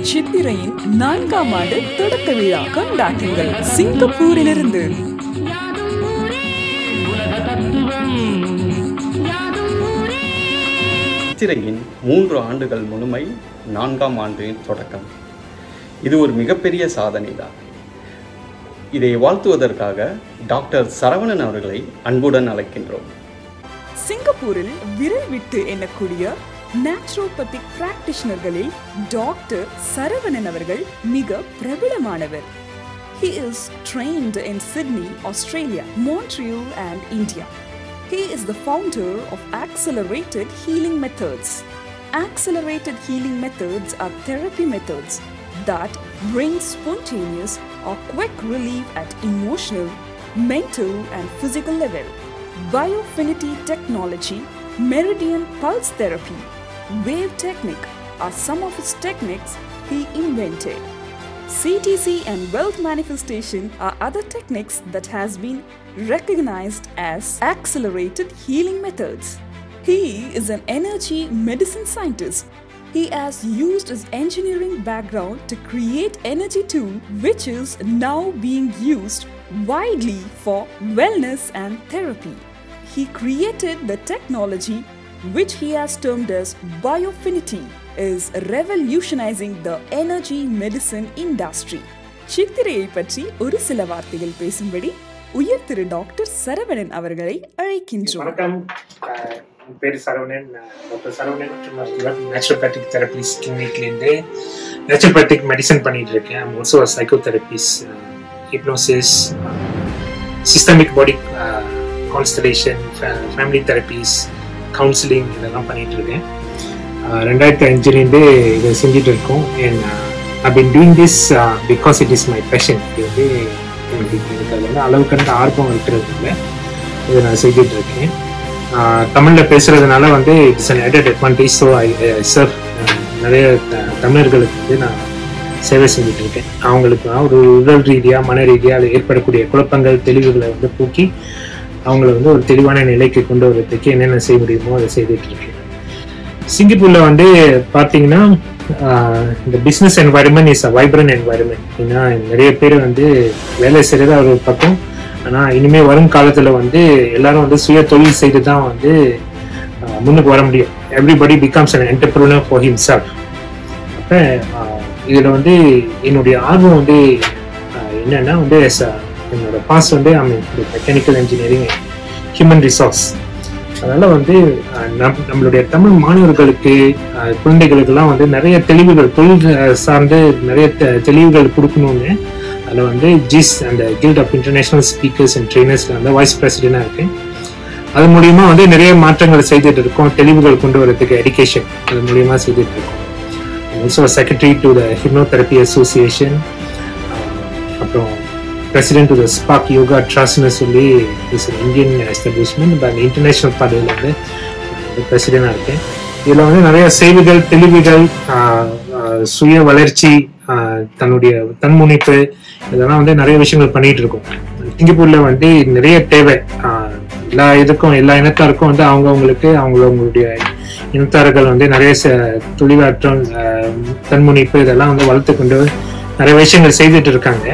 சித்திரையின் நான்காம் ஆண்டு தொடக்க விழா கொண்டாட்டங்கள் சிங்கப்பூரிலிருந்து சித்திரையின் மூன்று ஆண்டுகள் முழுமை நான்காம் ஆண்டின் தொடக்கம் இது ஒரு மிகப்பெரிய சாதனை தான் இதை வாழ்த்துவதற்காக டாக்டர் சரவணன் அவர்களை அன்புடன் அழைக்கின்றோம் சிங்கப்பூரில் விரல் விட்டு எண்ணக்கூடிய நேச்சுரோபதிக் பிராக்டிஷனர்களில் டாக்டர் சரவணன் அவர்கள் மிக பிரபலமானவர் He is trained in Sydney, Australia, Montreal, and India. He is the founder of Accelerated Healing Methods. Accelerated healing methods are therapy methods that bring spontaneous or quick relief at emotional, mental, and physical level. Biofinity technology, meridian pulse therapy, wave technique are some of his techniques he invented. CTC and wealth manifestation are other techniques that has been recognized as accelerated healing methods. He is an energy medicine scientist. He has used his engineering background to create energy tool which is now being used widely for wellness and therapy. He created the technology which he has termed as biofinity is revolutionizing the energy medicine industry. சித்திரையை பற்றி ஒரு சில வார்த்தைகள் பேசும்படி உயர் திரு doctor Saravanan அவர்களை அழைக்கின்றோம் வணக்கம் அஹ் என் பேர் சரவணன் நான் டாக்டர் சரவணன் மற்றும் நேச்சுரோபேத்திக் தெரபிஸ்ட் கிளினிக்லேருந்து நேச்சுரோபேத்திக் மெடிசன் பண்ணிட்டு இருக்கேன் I'm also psychotherapies hypnosis systemic body constellation family therapies counselling இதெல்லாம் பண்ணிட்டு இருக்கேன் அஹ் ரெண்டாயிரத்தி அஞ்சுலேருந்து இதை செஞ்சுட்டு இருக்கோம் and I been doing this because it is my passion இது வந்து எனக்கு எனக்கு அதில் வந்து அளவுக்கு ஆர்வம் இருக்கிறதுனால இதை நான் செஞ்சுட்டு இருக்கேன் ஆஹ் தமிழ்ல பேசுறதுனால வந்து it's an added advantage so I serve நிறைய த- தமிழர்களுக்கு வந்து நான் சேவை செஞ்சுட்டு இருக்கேன் அவங்களுக்கு ஒரு உடல் ரீதியா மன ரீதியா அதில் ஏற்படக்கூடிய குழப்பங்கள் தெளிவுகளை வந்து போக்கி அவங்கள வந்து ஒரு தெளிவான நிலைக்கு கொண்டு வரதுக்கு என்னென்ன செய்ய முடியுமோ அதை செய்துட்டு இருக்கேன் சிங்கப்பூர்ல வந்து பாத்தீங்கன்னா ஆஹ் இந்த business environment is a vibrant environment ஏன்னா நிறைய பேர் வந்து வேலை செய்யறது அது ஒரு பக்கம் ஆனா இனிமே வரும் காலத்துல வந்து எல்லாரும் வந்து சுய தொழில் செய்து தான் வந்து ஆஹ் முன்னுக்கு வர முடியும் everybody becomes an entrepreneur for himself அப்ப ஆஹ் இதுல வந்து என்னுடைய ஆர்வம் வந்து ஆஹ் என்னன்னா வந்து as a- என்னோட பாஸ் வந்து மெக்கானிக்கல் இன்ஜினியரிங் ஹியூமன் ரிசோர்ஸ் அதனால வந்து அஹ், நம் நம்மளுடைய தமிழ் மாணவர்களுக்கு அஹ், குழந்தைகளுக்கெல்லாம் வந்து நிறைய தெளிவுகள் தொழில் அஹ், சார்ந்து நிறைய தெ- தெளிவுகள் கொடுக்கணும்னு அதில் வந்து ஜிஸ் அந்த guild of international speakers and ட்ரெயினர்ஸ்ல வந்து வைஸ் பிரசிடென்டாக இருக்கேன் அது மூலியமா வந்து நிறைய மாற்றங்கள் செய்துட்டு இருக்கோம் தெளிவுகள் கொண்டு வரதுக்கு எஜுகேஷன் அது மூலியமா செய்துட்டு இருக்கோம் also secretary to the hypnotherapy association அப்புறம் பிரசிடென்ட் டு த ஸ்பாக் யோகா ட்ரஸ்ட்னு சொல்லி is Indian establishment but international பார்வையில் வந்து பிரசிடெண்டாக இருக்கேன் இதில் வந்து நிறைய செய்திகள் தெளிவுகள் ஆஹ், ஆஹ், சுய வளர்ச்சி ஆஹ், தன்னுடைய தன்முனைப்பு இதெல்லாம் வந்து நிறைய விஷயங்கள் பண்ணிட்டு இருக்கோம் சிங்கப்பூர்ல வந்து நிறைய தேவை ஆஹ், எல்லா இதுக்கும் எல்லா இனத்தாருக்கும் வந்து அவங்கவுங்களுக்கு அவங்களுடைய இனத்தார்கள் வந்து நிறைய ச- தொழிலாற்றல் ஆஹ், தன்முனைப்பு இதெல்லாம் வந்து வளர்த்து கொண்டு நிறைய விஷயங்கள் செய்துட்டு இருக்காங்க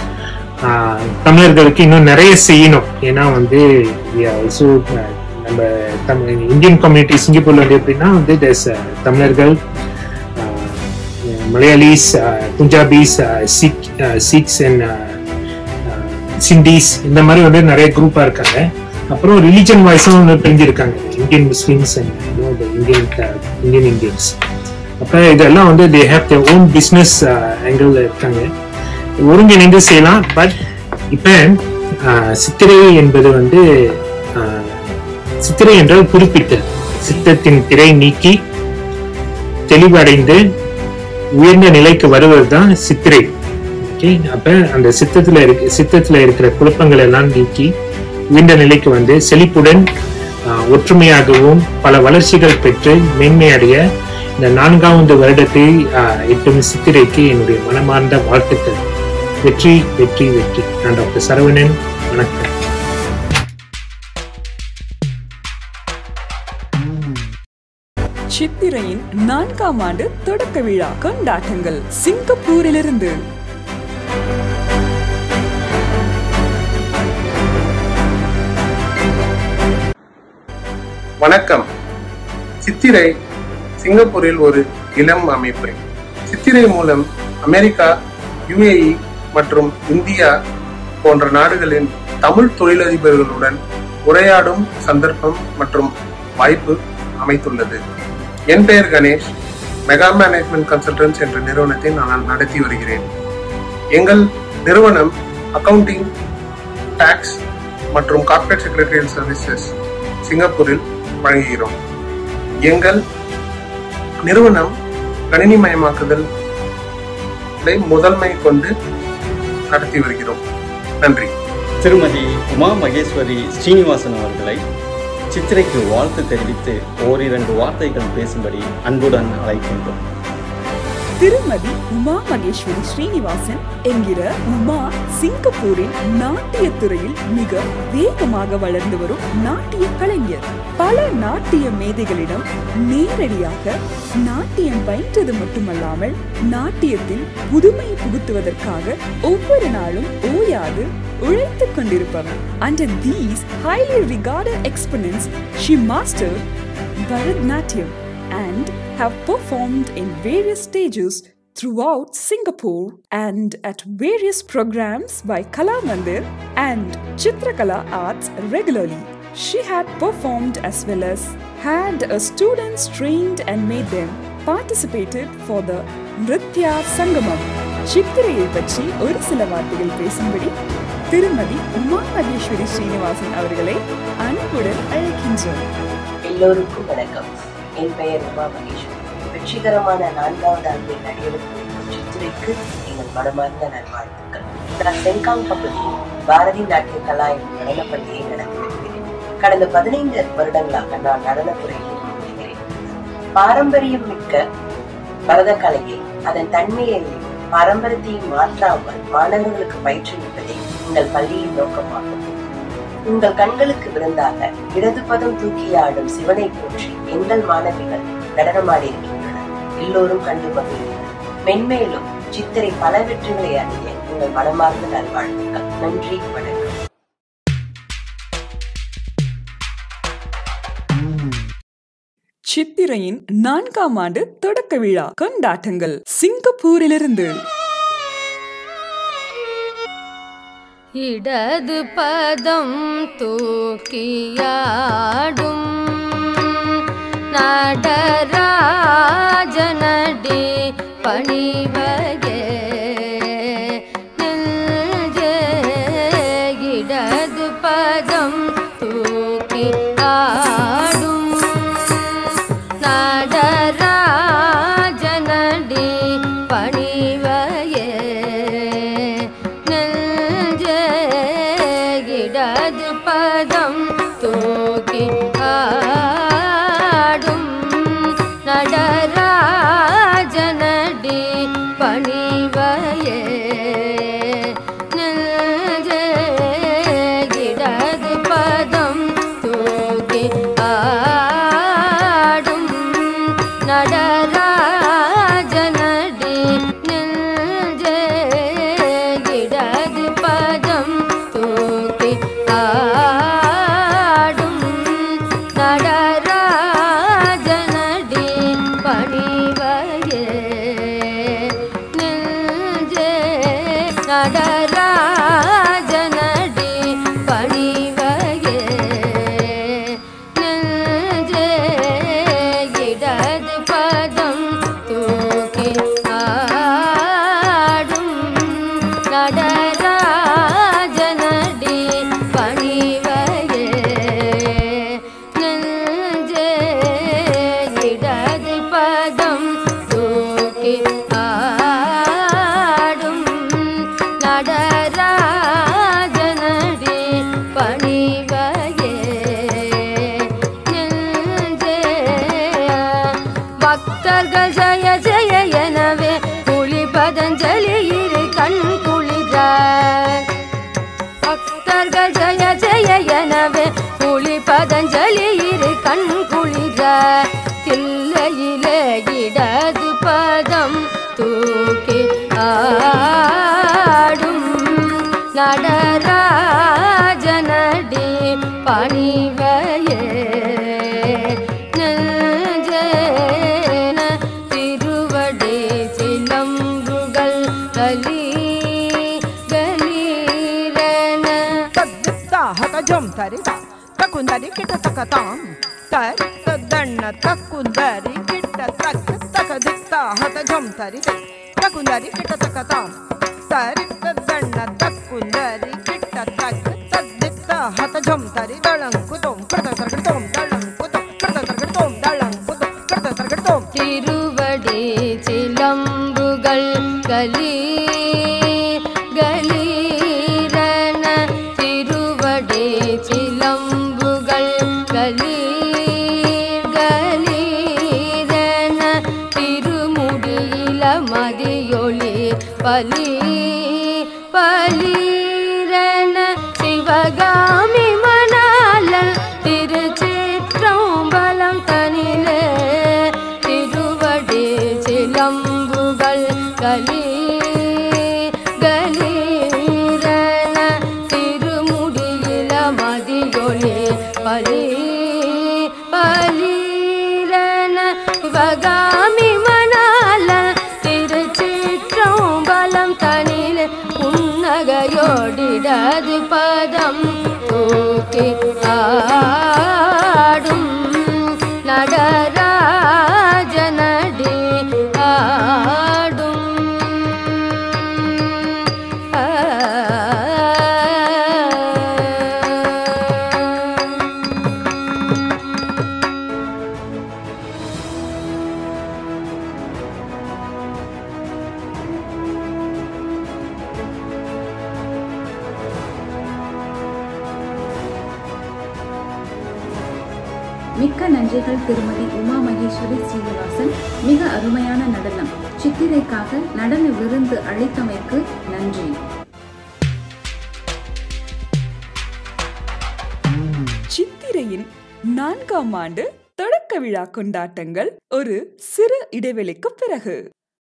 ஆஹ் தமிழர்களுக்கு இன்னும் நிறைய செய்யணும் ஏன்னா வந்து we are also, ஆஹ் நம்ம தமிழ் இந்தியன் கம்யூனிட்டி சிங்கப்பூர்ல வந்து எப்படின்னா வந்து there's, ஆஹ் தமிழர்கள் ஆஹ் மலையாளிஸ் புஞ்சாபிஸ் சிக் சிக்ஸ் அண்ட் சிண்டிஸ் இந்த மாதிரி வந்து நிறைய குரூப்பா இருக்காங்க அப்புறம் ரிலிஜன் வைஸும் வந்து பிரிஞ்சிருக்காங்க Indian Muslims and Indian Indian Indians அப்ப இதெல்லாம் வந்து they have their own business angle இருக்காங்க ஒருங்கிணைந்து செய்யலாம் பட் இப்ப ஆஹ், சித்திரை என்பது வந்து ஆஹ், சித்திரை என்றால் குறிப்பிட்டது சித்தத்தின் திரை நீக்கி தெளிவடைந்து உயர்ந்த நிலைக்கு வருவதுதான் சித்திரை ஓகே அப்ப அந்த சித்தத்துல இருக்கு சித்தத்துல இருக்கிற குழப்பங்கள் எல்லாம் நீக்கி உயர்ந்த நிலைக்கு வந்து செழிப்புடன் ஆஹ், ஒற்றுமையாகவும் பல வளர்ச்சிகள் பெற்று மேன்மையடைய இந்த நான்காவது வருடத்தை ஆஹ், எட்டும் சித்திரைக்கு என்னுடைய மனமார்ந்த வாழ்த்துக்கள் வெற்றி வெற்றி வெற்றி நான் டாக்டர் சரவணன் வணக்கம் சித்திரையின் நான்காம் ஆண்டு தொடக்க விழா கொண்டாட்டங்கள் சிங்கப்பூரிலிருந்து வணக்கம் சித்திரை சிங்கப்பூரில் ஒரு இளம் அமைப்பு சித்திரை மூலம் அமெரிக்கா யுஏஇ மற்றும் இந்தியா போன்ற நாடுகளின் தமிழ் தொழிலதிபர்களுடன் உரையாடும் சந்தர்ப்பம் மற்றும் வாய்ப்பு அமைத்துள்ளது என் பெயர் கணேஷ் மெகா மேனேஜ்மெண்ட் கன்சல்டன்ஸ் என்ற நிறுவனத்தை நான் நடத்தி வருகிறேன் எங்கள் நிறுவனம் அக்கவுண்டிங் டாக்ஸ் மற்றும் கார்ப்பரேட் செக்ரட்டரியல் சர்வீசஸ் சிங்கப்பூரில் வழங்குகிறோம் எங்கள் நிறுவனம் கணினிமயமாக்குதல் முதன்மை கொண்டு நடத்தி வருகிறோம் நன்றி திருமதி உமா மகேஸ்வரி ஸ்ரீனிவாசன் அவர்களை சித்திரைக்கு வாழ்த்து தெரிவித்து ஓரிரண்டு வார்த்தைகள் பேசும்படி அன்புடன் அழைக்கின்றோம் திருமதி உமா மகேஸ்வரி ஸ்ரீனிவாசன் என்கிற உமா சிங்கப்பூரின் நாட்டிய துறையில் மிக வேகமாக வளர்ந்து வரும் நாட்டிய கலைஞர் பல நாட்டிய மேதைகளிடம் நேரடியாக நாட்டியம் பயின்றது மட்டுமல்லாமல் நாட்டியத்தில் புதுமை புகுத்துவதற்காக ஒவ்வொரு நாளும் ஓயாது உழைத்துக் கொண்டிருப்பவர் Under these highly regarded exponents, she mastered Bharatnatyam and have performed in various stages throughout Singapore and at various programs by Kala Mandir and Chitrakala Arts regularly. She had performed as well as had a students trained and made them participated for the Nritya Sangamam. சித்திரையை பற்றி ஒரு சில வார்த்தைகள் பேசும்படி திருமதி உமா மகேஸ்வரி ஸ்ரீனிவாசன் அவர்களை அன்புடன் அழைக்கின்றோம் எல்லோருக்கும் வணக்கம் என் பெயர் உமா மகேஸ்வரி வெற்றிகரமான நான்காவது ஆண்டில் அடியெடுக்கும் சித்திரைக்கு எங்கள் மனமார்ந்த நல்வாழ்த்துக்கள் நான் செங்காங் பகுதியில் பாரதி நாட்டிய கலா என்ற நடனப் பள்ளியை நடத்தி வருகிறேன் கடந்த பதினைந்து வருடங்களாக நான் நடனத்துறையில் இருந்து வருகிறேன் பாரம்பரியம் மிக்க பரத கலையை அதன் தன்மையையும் பாரம்பரியத்தையும் மாற்றாமல் மாணவர்களுக்கு பயிற்றுவிப்பதே எங்கள் பள்ளியின் நோக்கமாகும் உங்கள் கண்களுக்கு விருந்தாக இடது பதம் தூக்கி ஆடும் சிவனை போற்றி எங்கள் மாணவிகள் நடனமாடி இருக்கின்றனர் எல்லோரும் கண்டு மகிழ்ந்தனர் மென்மேலும் சித்திரை பல வெற்றிகளை அடைய உங்கள் மனமார்ந்த நல்வாழ்த்துக்கள் நன்றி வணக்கம் சித்திரையின் நான்காம் ஆண்டு தொடக்க விழா கொண்டாட்டங்கள் சிங்கப்பூரிலிருந்து இடது பதம் தூக்கியாடும் நடராஜனடி பணிவகே நெஞ்சே இடது பதம் தூக்கி ஆடும் நடராஜனடி பணிவயே நெஞ்சே இடது பதம் தூக்கி ஆடும் நடராஜனடி பணிவயே நெஞ்சே இடது பதம் தூக்கி ஆடும் நடராஜனடி நெஞ்சே இடது பதம் தூக்கி ஆடும் நடராஜனடி பணிவயே நெஞ்சே நடராஜனடி பணிவயே நெஞ்சே இடது பதம் தூக்கி ஆடும் நடராஜனடி பணிவயே நெஞ்சே இடது பதம் தூக்கி ஆடும் நடராஜனடி பணிவயே நெஞ்சே பக்தர்கள் ஜெய ஜெய எனவே புலி பதஞ்சலி இரு கண் குளிர பக்தர்கள் ஜெய ஜெய எனவே புலி பதஞ்சலி இரு கண் குளிர தில்ல கையிலே இடது பதம் தூக்கி ஆடும் நடராஜனடி பணிவையே நெஞ்சேன திருவடி சிலம்புகள் கலி கலீரன ಹತಜಂ ತರಿದ ತಕುಂದರಿ ಕಿಟ ತಕತಾಂ ತರ್ ತದಣ್ಣ ತಕುಂದರಿ ಕಿಟ ತಕ ತಕ ದಿತ್ತ ಹತಜಂ ತರಿದ ತಕುಂದರಿ ಕಿಟ ತಕತಾಂ ತರಿ ತದಣ್ಣ ತಕುಂದರಿ ಕಿಟ ತಕ ತದ್ದಿತ್ತ ಹತಜಂ ತರಿ ದಳಂಕುತೋಂ ಕೃತ ತರ್ಗಡತೋಂ ದಳಂಕುತೋಂ ಕೃತ ತರ್ಗಡತೋಂ ದಳಂಕುತೋಂ ಕೃತ ತರ್ಗಡತೋಂ திருவடி சிலம்புகள் கலி கலீரன திருவடி சிலம்புகள் கலி கலீரன திருமுடியில மதியொளி பலி பலீரன சிவகாமி மணாலன் திருச்சிற்றம்பலம் தனிலே திருவடி சிலம்புகள் கலி கலீரன திருமுடியில மதியொளி பலி பலீரன சிவகாமி மணால திருச்சிற்றம்பலம் தனிலே புன்னகையோடிடது பதம் தூக்கி ஆடும் நடராஜனடி ஆடும் மிக்க நன்றிகள் திருமதி உமா மகேஸ்வரி ஸ்ரீனிவாசன் மிக அருமையான நடனம் சித்திரைக்காக நடன விருந்து அளித்தமைக்கு நன்றி சித்திரையின் நான்காம் ஆண்டு தொடக்க விழா கொண்டாட்டங்கள் ஒரு சிறு இடைவெளிக்கு பிறகு